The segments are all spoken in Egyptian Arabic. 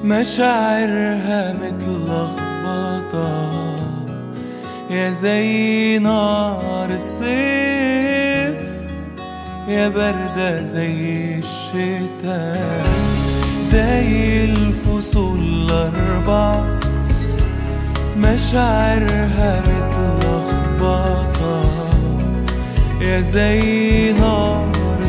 مشاعرها متلخبطة يا زي نار الصيف يا باردة زي الشتاء زي الفصول الأربع مشاعرها متلخبطة يا زي نار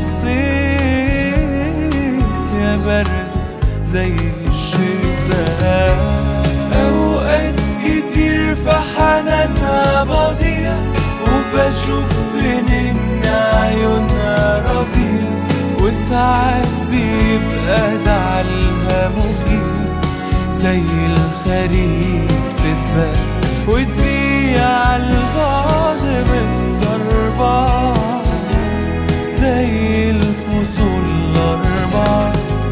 الصيف يا برد زي الشتاء أوقات كتير في حنانها بضيع وبشوف إن عيونها ربيع وساعات بيبقى زعلها مخيف زي الخريف تتبقى وتبيع البعض متسربع زي الفصول الأربع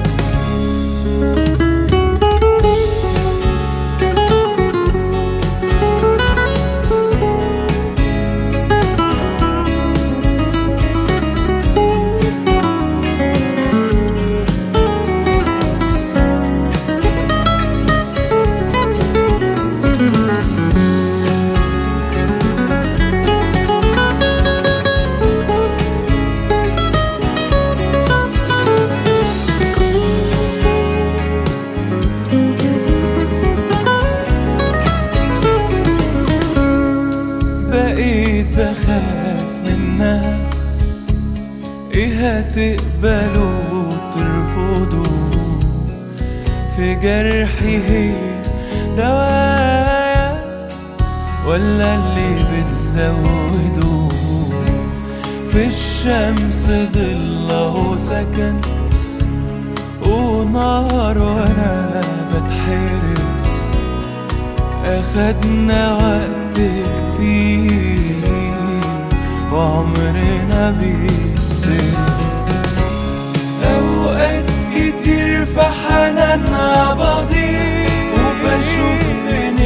بقيت بخاف منها ايه هتقبلوا وترفضوا في جرحي هي دوايا ولا اللي بتزودوا في الشمس ضله سكن ونار وانا بتحرق أخدنا وقت كتير وعمرنا بيتسرق أوقات كتير في حنانها بضيع وبشوف إن